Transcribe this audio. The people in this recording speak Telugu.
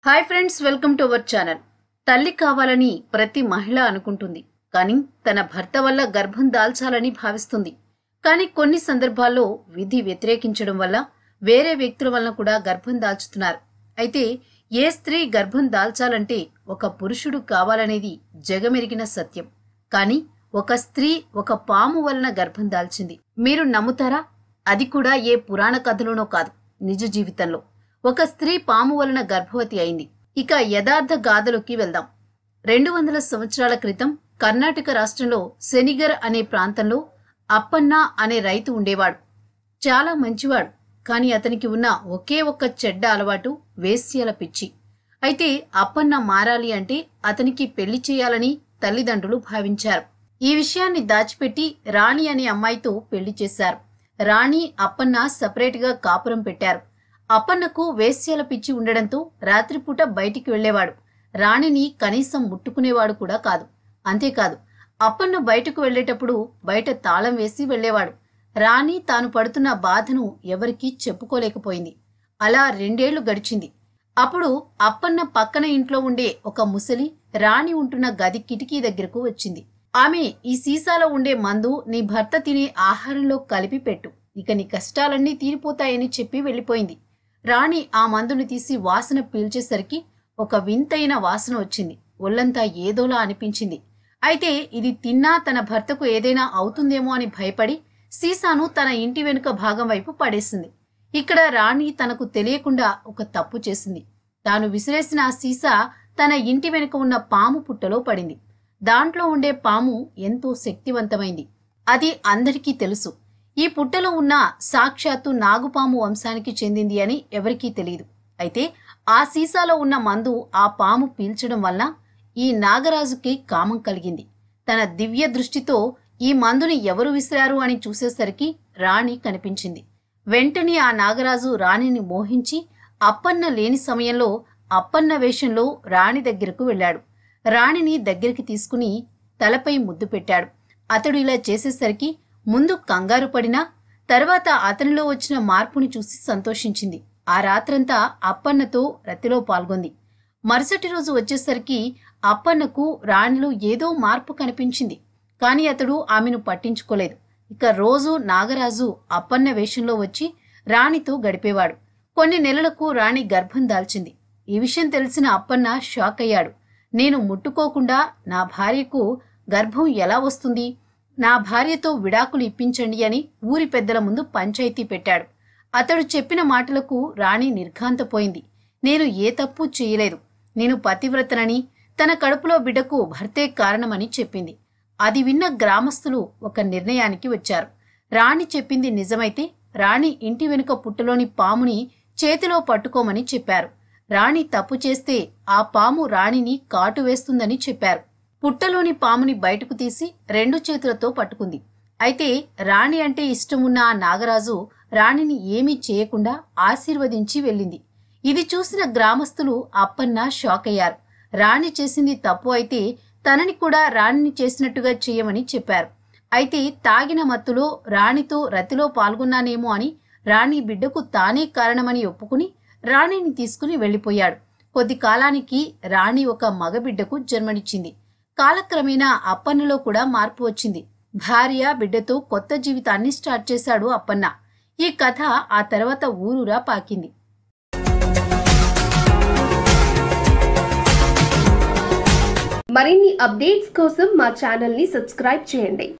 hi friends welcome to our channel తల్లి కావాలని ప్రతి మహిళ అనుకుంటుంది కానీ తన భర్త వల్ల గర్భం దాల్చాలని భావిస్తుంది కానీ కొన్ని సందర్భాల్లో విధి వ్యతిరేకించడం వల్ల వేరే వ్యక్తుల వలన కూడా గర్భం దాల్చుతున్నారు అయితే ఏ స్త్రీ గర్భం దాల్చాలంటే ఒక పురుషుడు కావాలనేది జగమెరిగిన సత్యం కానీ ఒక స్త్రీ ఒక పాము వలన గర్భం దాల్చింది మీరు నమ్ముతారా అది కూడా ఏ పురాణ కథలోనో కాదు నిజ జీవితంలో ఒక స్త్రీ పాము వలన గర్భవతి అయింది ఇక యథార్థ గాథలోకి వెళ్దాం రెండు వందల సంవత్సరాల క్రితం కర్ణాటక రాష్ట్రంలో శనిగర్ అనే ప్రాంతంలో అప్పన్న అనే రైతు ఉండేవాడు చాలా మంచివాడు కానీ అతనికి ఉన్న ఒకే ఒక్క చెడ్డ అలవాటు వేశ్యల పిచ్చి అయితే అప్పన్న మారాలి అంటే అతనికి పెళ్లి చేయాలని తల్లిదండ్రులు భావించారు ఈ విషయాన్ని దాచిపెట్టి రాణి అనే అమ్మాయితో పెళ్లి చేశారు రాణి అప్పన్న సపరేట్గా కాపురం పెట్టారు అప్పన్నకు వేశ్యల పిచ్చి ఉండడంతో రాత్రిపూట బయటికి వెళ్లేవాడు రాణిని కనీసం ముట్టుకునేవాడు కూడా కాదు అంతేకాదు అప్పన్న బయటకు వెళ్లేటప్పుడు బయట తాళం వేసి వెళ్లేవాడు రాణి తాను పడుతున్న బాధను ఎవరికీ చెప్పుకోలేకపోయింది అలా రెండేళ్లు గడిచింది అప్పుడు అప్పన్న పక్కన ఇంట్లో ఉండే ఒక ముసలి రాణి ఉంటున్న గది కిటికీ దగ్గరకు వచ్చింది ఆమె ఈ సీసాలో ఉండే మందు నీ భర్త తినే ఆహారంలో కలిపి పెట్టు ఇక నీ కష్టాలన్నీ తీరిపోతాయని చెప్పి వెళ్ళిపోయింది రాణి ఆ మందుని తీసి వాసన పీల్చేసరికి ఒక వింతైన వాసన వచ్చింది ఒళ్ళంతా ఏదోలా అనిపించింది అయితే ఇది తిన్నా తన భర్తకు ఏదైనా అవుతుందేమో అని భయపడి సీసాను తన ఇంటి వెనుక భాగం వైపు పడేసింది ఇక్కడ రాణి తనకు తెలియకుండా ఒక తప్పు చేసింది తాను విసిరేసిన ఆ సీసా తన ఇంటి వెనుక ఉన్న పాము పుట్టలో పడింది దాంట్లో ఉండే పాము ఎంతో శక్తివంతమైంది అది అందరికీ తెలుసు ఈ పుట్టలో ఉన్న సాక్షాత్తు నాగుపాము వంశానికి చెందింది అని ఎవరికీ తెలియదు అయితే ఆ సీసాలో ఉన్న మందు ఆ పాము పీల్చడం వల్ల ఈ నాగరాజుకి కామం కలిగింది తన దివ్య దృష్టితో ఈ మందుని ఎవరు విసిరారు అని చూసేసరికి రాణి కనిపించింది వెంటనే ఆ నాగరాజు రాణిని మోహించి అప్పన్న లేని సమయంలో అప్పన్న వేషంలో రాణి దగ్గరకు వెళ్ళాడు రాణిని దగ్గరికి తీసుకుని తలపై ముద్దు పెట్టాడు అతడు ఇలా చేసేసరికి ముందు కంగారు పడినా తర్వాత అతనిలో వచ్చిన మార్పుని చూసి సంతోషించింది ఆ రాత్రంతా అప్పన్నతో రతిలో పాల్గొంది మరుసటి రోజు వచ్చేసరికి అప్పన్నకు రాణిలో ఏదో మార్పు కనిపించింది కానీ అతడు ఆమెను పట్టించుకోలేదు ఇక రోజు నాగరాజు అప్పన్న వేషంలో వచ్చి రాణితో గడిపేవాడు కొన్ని నెలలకు రాణి గర్భం దాల్చింది ఈ విషయం తెలిసిన అప్పన్న షాక్ అయ్యాడు నేను ముట్టుకోకుండా నా భార్యకు గర్భం ఎలా వస్తుంది నా భార్యతో విడాకులు ఇప్పించండి అని ఊరి పెద్దల ముందు పంచాయతీ పెట్టాడు అతడు చెప్పిన మాటలకు రాణి నిర్ఘాంతపోయింది నేను ఏ తప్పు చేయలేదు నేను పతివ్రతనని తన కడుపులో బిడ్డకు భర్తే కారణమని చెప్పింది అది విన్న గ్రామస్తులు ఒక నిర్ణయానికి వచ్చారు రాణి చెప్పింది నిజమైతే రాణి ఇంటి వెనుక పుట్టలోని పాముని చేతిలో పట్టుకోమని చెప్పారు రాణి తప్పు చేస్తే ఆ పాము రాణిని కాటు వేస్తుందని చెప్పారు పుట్టలోని పాముని బయటకు తీసి రెండు చేతులతో పట్టుకుంది అయితే రాణి అంటే ఇష్టమున్న ఆ నాగరాజు రాణిని ఏమీ చేయకుండా ఆశీర్వదించి వెళ్ళింది ఇది చూసిన గ్రామస్తులు అప్పన్న షాక్ అయ్యారు రాణి చేసింది తప్పు అయితే తనని కూడా రాణిని చేసినట్టుగా చేయమని చెప్పారు అయితే తాగిన మత్తులో రాణితో రతిలో పాల్గొన్నానేమో అని రాణి బిడ్డకు తానే కారణమని ఒప్పుకుని రాణిని తీసుకుని వెళ్ళిపోయాడు కొద్ది కాలానికి రాణి ఒక మగబిడ్డకు జన్మనిచ్చింది కాలక్రమేణా అప్పన్నలో కూడా మార్పు వచ్చింది భార్య బిడ్డతో కొత్త జీవితాన్ని స్టార్ట్ చేశాడు అప్పన్న ఈ కథ ఆ తర్వాత ఊరూరా పాకింది మరిన్ని అప్డేట్స్ కోసం మా ఛానల్ని సబ్స్క్రైబ్ చేయండి